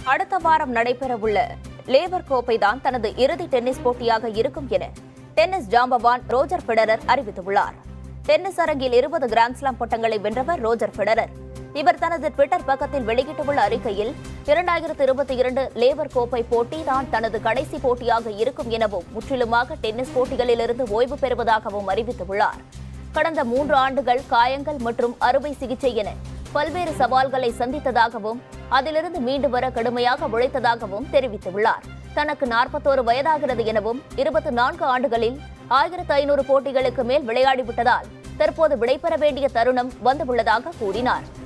அடுத்த வாரம் நடைபெறவுள்ள லேபர் கோப்பை தான் தனது இறுதி டென்னிஸ் போட்டியாக இருக்கும் என டென்னிஸ் ஜாம்பவான் ரோஜர் ஃபெடரர் அறிவித்துள்ளார் டென்னிஸ் அரங்கில் இருபது கிராண்ட்ஸ்லாம் பட்டங்களை வென்றவர் ரோஜர் ஃபெடரர் இவர் தனது ட்விட்டர் பக்கத்தில் வெளியிட்டுள்ள அறிக்கையில் இரண்டாயிரத்து இருபத்தி இரண்டு லேபர் கோப்பை போட்டி தான் தனது கடைசி போட்டியாக இருக்கும் எனவும் முற்றிலுமாக டென்னிஸ் போட்டிகளிலிருந்து ஓய்வு பெறுவதாகவும் அறிவித்துள்ளார் கடந்த மூன்று ஆண்டுகள் காயங்கள் மற்றும் அறுவை சிகிச்சை என பல்வேறு சவால்களை சந்தித்ததாகவும் அதிலிருந்து மீண்டு வர கடுமையாக உழைத்ததாகவும் தெரிவித்துள்ளார் தனக்கு நாற்பத்தோரு வயதாகிறது எனவும் இருபத்தி நான்கு ஆண்டுகளில் ஆயிரத்து ஐநூறு போட்டிகளுக்கு மேல் விளையாடிவிட்டதால் தற்போது விடைபெற வேண்டிய தருணம் வந்துள்ளதாக கூறினார்